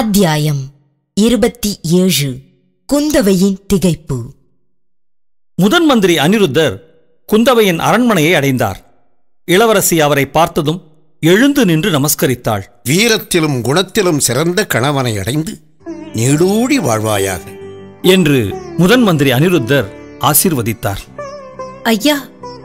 அத்தியாயம் இருபத்தி ஏழு குந்தவையின் திகைப்பு முதன் மந்திரி அனிருத்தர் குந்தவையின் அரண்மனையை அடைந்தார் இளவரசி அவரை பார்த்ததும் எழுந்து நின்று நமஸ்கரித்தாள் வீரத்திலும் குணத்திலும் சிறந்த கணவனை அடைந்து நீடூழி வாழ்வாயாக என்று முதன் மந்திரி அனிருத்தர் ஆசீர்வதித்தார் ஐயா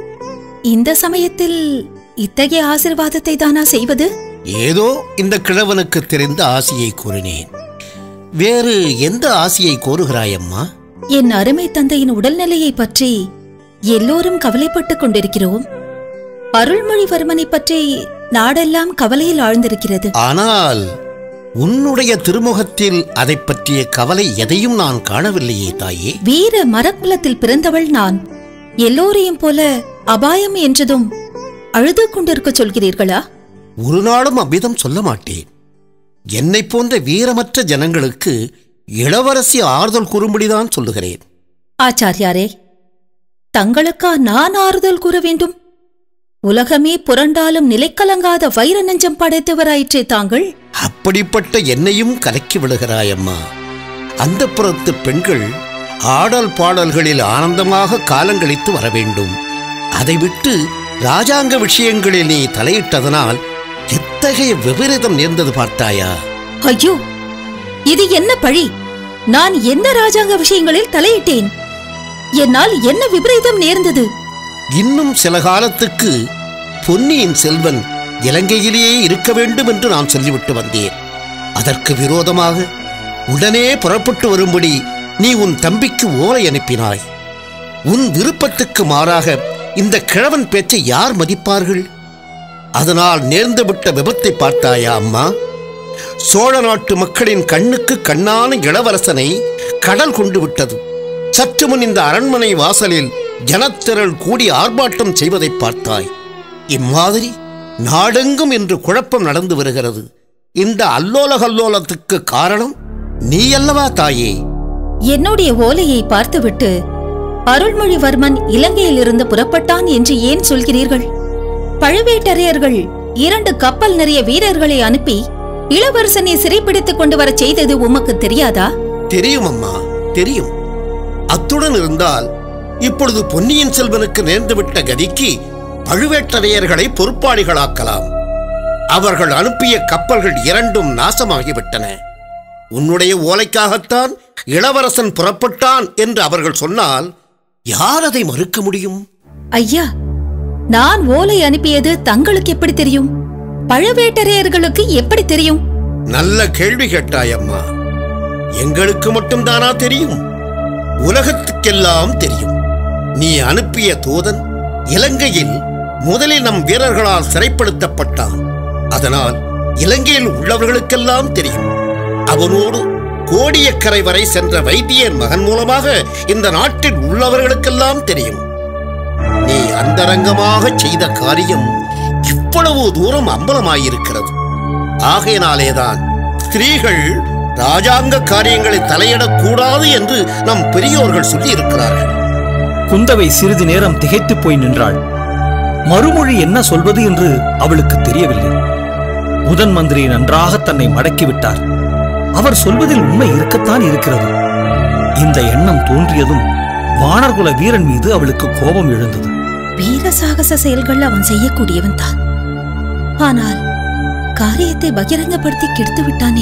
இந்த சமயத்தில் இத்தகைய ஆசிர்வாதத்தை தானா செய்வது ஏதோ இந்த கிழவனுக்கு தெரிந்த ஆசையை கூறினேன் வேறு எந்த ஆசையை கோருகிறாயம்மா என் அருமை தந்தையின் உடல்நிலையை பற்றி எல்லோரும் கவலைப்பட்டுக் கொண்டிருக்கிறோம் அருள்மொழிவர்மனை பற்றி நாடெல்லாம் கவலையில் ஆழ்ந்திருக்கிறது ஆனால் உன்னுடைய திருமுகத்தில் அதைப் பற்றிய கவலை எதையும் நான் காணவில்லையே தாயே வீர மரக்குலத்தில் பிறந்தவள் நான் எல்லோரையும் போல அபாயம் என்றதும் அழுது கொண்டிருக்க சொல்கிறீர்களா ஒரு நாளும் அவ்விதம் சொல்ல மாட்டேன் என்னைப் போன்ற வீரமற்ற ஜனங்களுக்கு இளவரசி ஆறுதல் கூறும்படிதான் சொல்லுகிறேன் ஆச்சாரியாரே தங்களுக்கா நான் ஆறுதல் கூற வேண்டும் உலகமே புரண்டாலும் நிலைக்கலங்காத வைர நெஞ்சம் படைத்தவராயிற்றே தாங்கள் அப்படிப்பட்ட என்னையும் கலக்கி விடுகிறாயம்மா அந்த புறத்து பெண்கள் ஆடல் பாடல்களில் ஆனந்தமாக காலங்கழித்து வர வேண்டும் அதை விட்டு ராஜாங்க விஷயங்களில் நீ தலையிட்டதனால் எத்தகைய விபரீதம் நேர்ந்தது பார்த்தாயா ஐயோ இது என்ன பழி நான் என்ன ராஜாங்க விஷயங்களில் தலையிட்டேன் என்னால் என்ன விபரீதம் நேர்ந்தது இன்னும் சில காலத்துக்கு பொன்னியின் செல்வன் இலங்கையிலேயே இருக்க வேண்டும் என்று நான் சொல்லிவிட்டு வந்தேன் அதற்கு விரோதமாக உடனே புறப்பட்டு வரும்படி நீ உன் தம்பிக்கு ஓலை அனுப்பினாய் உன் விருப்பத்துக்கு மாறாக இந்த கிழவன் பேச்சை யார் மதிப்பார்கள் அதனால் நேர்ந்துவிட்ட விபத்தை பார்த்தாயா அம்மா சோழ நாட்டு மக்களின் கண்ணுக்கு கண்ணான இளவரசனை கடல் கொண்டு விட்டது சற்று முன் இந்த அரண்மனை வாசலில் ஜனத்திரள் கூடி ஆர்ப்பாட்டம் செய்வதை பார்த்தாய் இம்மாதிரி நாடெங்கும் இன்று குழப்பம் நடந்து வருகிறது இந்த அல்லோல கல்லோலத்துக்கு காரணம் நீ அல்லவா தாயே என்னுடைய ஓலையை பார்த்துவிட்டு அருள்மொழிவர்மன் இலங்கையிலிருந்து புறப்பட்டான் என்று ஏன் சொல்கிறீர்கள் பழுவேட்டரையர்கள் இரண்டு கப்பல் நிறைய வீரர்களை அனுப்பி இளவரசனை சிறைப்பிடித்துக் கொண்டு வரச் செய்தது உமக்கு தெரியாதா தெரியும் அம்மா தெரியும் அத்துடன் இருந்தால் இப்பொழுது பொன்னியின் செல்வனுக்கு நேர்ந்துவிட்ட கதிக்கு பழுவேட்டரையர்களை பொறுப்பாளிகளாக்கலாம் அவர்கள் அனுப்பிய கப்பல்கள் இரண்டும் நாசமாகிவிட்டன உன்னுடைய ஓலைக்காகத்தான் இளவரசன் புறப்பட்டான் என்று அவர்கள் சொன்னால் யார் அதை மறுக்க முடியும் ஐயா நான் ஓலை அனுப்பியது தங்களுக்கு எப்படி தெரியும் பழுவேட்டரையர்களுக்கு எப்படி தெரியும் நல்ல கேள்வி கேட்டாய் அம்மா எங்களுக்கு மட்டும்தானா தெரியும் உலகத்துக்கெல்லாம் தெரியும் நீ அனுப்பிய தூதன் இலங்கையில் முதலில் நம் வீரர்களால் சிறைப்படுத்தப்பட்டான் அதனால் இலங்கையில் உள்ளவர்களுக்கெல்லாம் தெரியும் அவனோடு கோடியக்கரை வரை சென்ற வைத்தியர் மகன் மூலமாக இந்த நாட்டில் உள்ளவர்களுக்கெல்லாம் தெரியும் நீ அந்தரங்கமாக செய்த காரியம் இவ்வளவு தூரம் அம்பலமாயிருக்கிறது ஆகையினாலேதான் ஸ்திரீகள் ராஜாங்க காரியங்களை தலையிடக்கூடாது என்று நம் பெரியோர்கள் சொல்லி இருக்கிறார்கள் குந்தவை சிறிது நேரம் திகைத்துப் போய் நின்றாள் மறுமொழி என்ன சொல்வது என்று அவளுக்கு தெரியவில்லை முதன் மந்திரி நன்றாக தன்னை மடக்கிவிட்டார் அவர் சொல்வதில் உண்மை இருக்கத்தான் இருக்கிறது இந்த எண்ணம் தோன்றியதும் வானர்குல வீரன் மீது அவளுக்கு கோபம் எழுந்தது வீர சாகச செயல்கள் அவன் செய்யக்கூடியவன் தான் ஆனால் காரியத்தை பகிரங்கப்படுத்தி கெடுத்து விட்டானே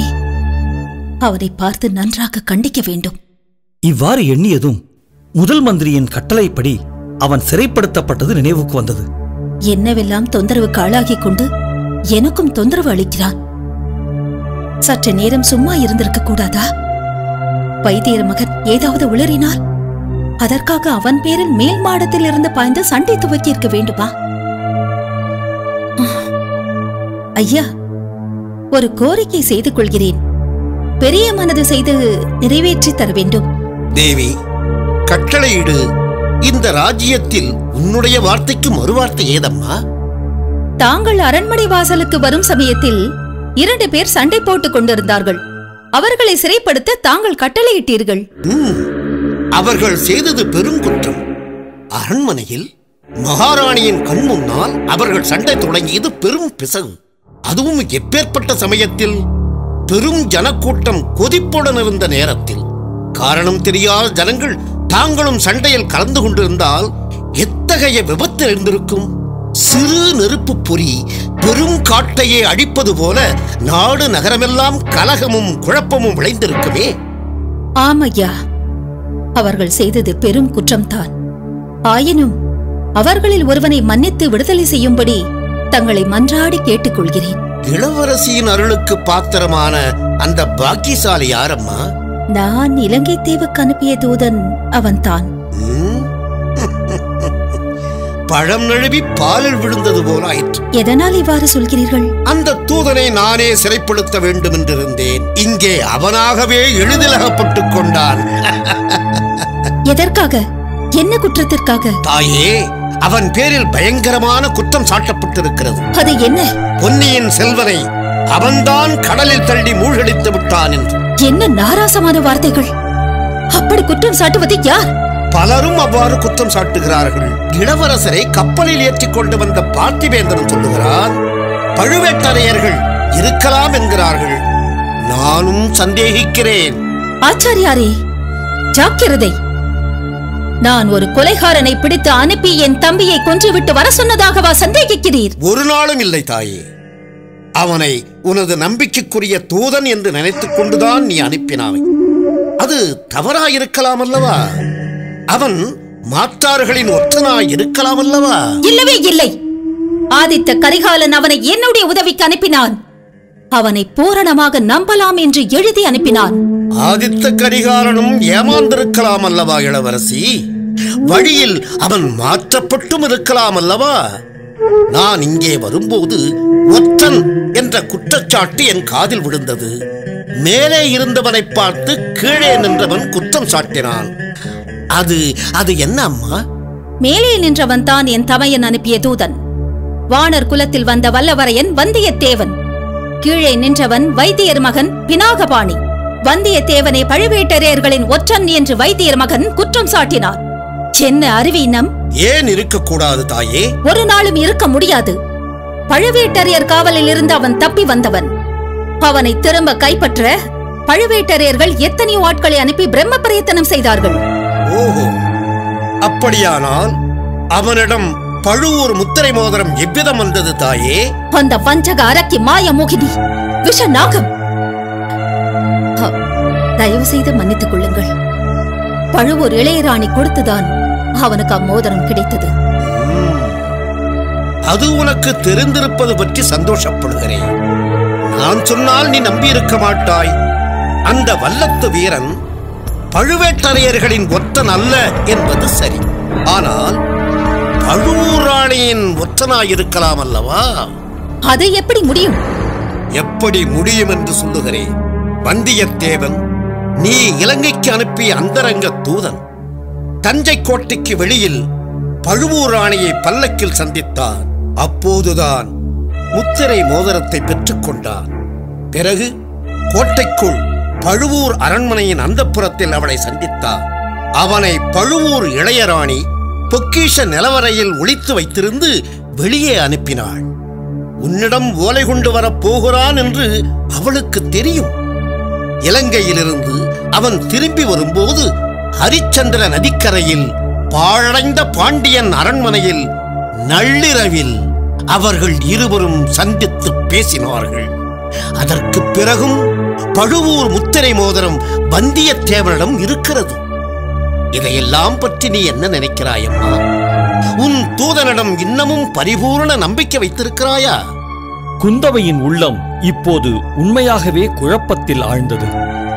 அவனை பார்த்து நன்றாக கண்டிக்க வேண்டும் இவ்வாறு எண்ணியதும் முதல் மந்திரியின் கட்டளைப்படி அவன் சிறைப்படுத்தப்பட்டது நினைவுக்கு வந்தது என்னவெல்லாம் தொந்தரவுக்கு ஆளாகிக் கொண்டு எனக்கும் தொந்தரவு அளிக்கிறான் சற்று நேரம் சும்மா இருந்திருக்க கூடாதா வைத்தியர் மகன் ஏதாவது உளறினால் அதற்காக அவன் பேரில் மேல் மாடத்தில் இருந்து பாய்ந்து சண்டை துவக்கியிருக்க வேண்டுமா ஐயா ஒரு கோரிக்கை செய்து கொள்கிறேன் பெரிய மனது செய்து நிறைவேற்றி தர வேண்டும் தேவி கட்டளையிடு இந்த ராஜ்யத்தில் உன்னுடைய வார்த்தைக்கு மறுவார்த்தை ஏதம்மா தாங்கள் அரண்மனை வாசலுக்கு வரும் சமயத்தில் இரண்டு பேர் சண்டை போட்டுக் கொண்டிருந்தார்கள் அவர்களை சிறைப்படுத்த தாங்கள் கட்டளையிட்டீர்கள் ம், அவர்கள் செய்தது பெருங்குற்றம் அரண்மனையில் மகாராணியின் கண் முன்னால் அவர்கள் சண்டை தொடங்கியது பெரும் பிசகு அதுவும் எப்பேற்பட்ட சமயத்தில் பெரும் ஜனக்கூட்டம் கொதிப்புடன் இருந்த நேரத்தில் காரணம் தெரியாத ஜனங்கள் தாங்களும் சண்டையில் கலந்து கொண்டிருந்தால் எத்தகைய விபத்து இருந்திருக்கும் சிறு நெருப்பு பொறி பெரும் காட்டையே அழிப்பது போல நாடு நகரமெல்லாம் கலகமும் குழப்பமும் விளைந்திருக்குமே ஆமையா அவர்கள் செய்தது பெரும் குற்றம்தான் ஆயினும் அவர்களில் ஒருவனை மன்னித்து விடுதலை செய்யும்படி தங்களை மன்றாடி கேட்டுக்கொள்கிறேன் இளவரசியின் அருளுக்கு பாத்திரமான அந்த பாக்கியசாலி யாரம்மா நான் இலங்கை தீவுக்கு அனுப்பிய தூதன் அவன்தான் ம்? பழம் நழுவி பாலில் விழுந்தது போல ஆயிற்று எதனால் இவ்வாறு சொல்கிறீர்கள் அந்த தூதனை நானே சிறைப்படுத்த வேண்டும் என்றிருந்தேன் இங்கே அவனாகவே எளிதில் அகப்பட்டுக் கொண்டான் எதற்காக என்ன குற்றத்திற்காக தாயே அவன் பேரில் பயங்கரமான குற்றம் சாட்டப்பட்டிருக்கிறது அது என்ன பொன்னியின் செல்வனை அவன்தான் கடலில் தள்ளி மூழ்கடித்து விட்டான் என்று என்ன நாராசமான வார்த்தைகள் அப்படி குற்றம் சாட்டுவது யார் பலரும் அவ்வாறு குற்றம் சாட்டுகிறார்கள் இளவரசரை கப்பலில் ஏற்றிக் கொண்டு வந்த பார்த்திவேந்தன் சொல்லுகிறான் பழுவேட்டரையர்கள் இருக்கலாம் என்கிறார்கள் நானும் சந்தேகிக்கிறேன் ஆச்சாரியாரே ஜாக்கிரதை நான் ஒரு கொலைகாரனை பிடித்து அனுப்பி என் தம்பியை கொன்றுவிட்டு வர சொன்னதாகவா சந்தேகிக்கிறீர் ஒரு நாளும் இல்லை தாயே அவனை உனது நம்பிக்கைக்குரிய தூதன் என்று நினைத்துக் கொண்டுதான் நீ அனுப்பினாவை அது தவறாயிருக்கலாம் அல்லவா அவன் மாற்றார்களின் ஒற்றனாய் இருக்கலாம் அல்லவா இல்லவே இல்லை ஆதித்த கரிகாலன் அவனை என்னுடைய உதவிக்கு அனுப்பினான் அவனை பூரணமாக நம்பலாம் என்று எழுதி அனுப்பினான் ஆதித்த கரிகாலனும் ஏமாந்திருக்கலாம் அல்லவா இளவரசி வழியில் அவன் மாற்றப்பட்டும் இருக்கலாம் அல்லவா நான் இங்கே வரும்போது ஒற்றன் என்ற குற்றச்சாட்டு என் காதில் விழுந்தது மேலே இருந்தவனை பார்த்து கீழே நின்றவன் குற்றம் சாட்டினான் அது அது என்ன அம்மா மேலே நின்றவன் தான் என் தமையன் அனுப்பிய தூதன் வாணர் குலத்தில் வந்த வல்லவரையன் வந்தியத்தேவன் கீழே நின்றவன் வைத்தியர் மகன் பினாகபாணி வந்தியத்தேவனை பழுவேட்டரையர்களின் ஒற்றன் என்று வைத்தியர் மகன் குற்றம் சாட்டினார் என்ன அறிவீனம் ஏன் இருக்கக்கூடாது தாயே ஒரு நாளும் இருக்க முடியாது பழுவேட்டரையர் காவலில் இருந்து அவன் தப்பி வந்தவன் அவனை திரும்ப கைப்பற்ற பழுவேட்டரையர்கள் எத்தனையோ ஆட்களை அனுப்பி பிரம்ம பிரயத்தனம் செய்தார்கள் ஓஹோ அப்படியானால் அவனிடம் பழுவூர் முத்திரை மோதிரம் எவ்விதம் வந்தது தாயே அந்த வஞ்சக அரக்கி மாய மோகினி விஷ நாகம் ஹ, தயவு செய்து மன்னித்துக் கொள்ளுங்கள் பழுவூர் இளையராணி கொடுத்துதான் அவனுக்கு அம்மோதிரம் கிடைத்தது அது உனக்கு தெரிந்திருப்பது பற்றி சந்தோஷப்படுகிறேன் நான் சொன்னால் நீ நம்பியிருக்க மாட்டாய் அந்த வல்லத்து வீரன் பழுவேட்டரையர்களின் ஒற்றன் அல்ல என்பது சரி ஆனால் பழுவூராணியின் ஒற்றனாயிருக்கலாம் அல்லவா அது எப்படி முடியும் எப்படி முடியும் என்று சொல்லுகிறேன் வந்தியத்தேவன் நீ இலங்கைக்கு அனுப்பிய அந்தரங்க தூதன் தஞ்சை கோட்டைக்கு வெளியில் பழுவூர் ராணியை பல்லக்கில் சந்தித்தான் அப்போதுதான் முத்திரை மோதிரத்தை பெற்றுக்கொண்டான் பிறகு கோட்டைக்குள் பழுவூர் அரண்மனையின் அந்தப்புறத்தில் அவளை சந்தித்தார் அவனை பழுவூர் இளையராணி பொக்கிஷ நிலவரையில் ஒளித்து வைத்திருந்து வெளியே அனுப்பினாள் உன்னிடம் ஓலை கொண்டு வரப் போகிறான் என்று அவளுக்கு தெரியும் இலங்கையிலிருந்து அவன் திரும்பி வரும்போது ஹரிச்சந்திர நதிக்கரையில் பாழடைந்த பாண்டியன் அரண்மனையில் நள்ளிரவில் அவர்கள் இருவரும் சந்தித்து பேசினார்கள் அதற்கு பிறகும் பழுவூர் முத்திரை மோதிரம் வந்தியத்தேவனிடம் இருக்கிறது இதையெல்லாம் பற்றி நீ என்ன நினைக்கிறாயம்மா உன் தூதனிடம் இன்னமும் பரிபூரண நம்பிக்கை வைத்திருக்கிறாயா குந்தவையின் உள்ளம் இப்போது உண்மையாகவே குழப்பத்தில் ஆழ்ந்தது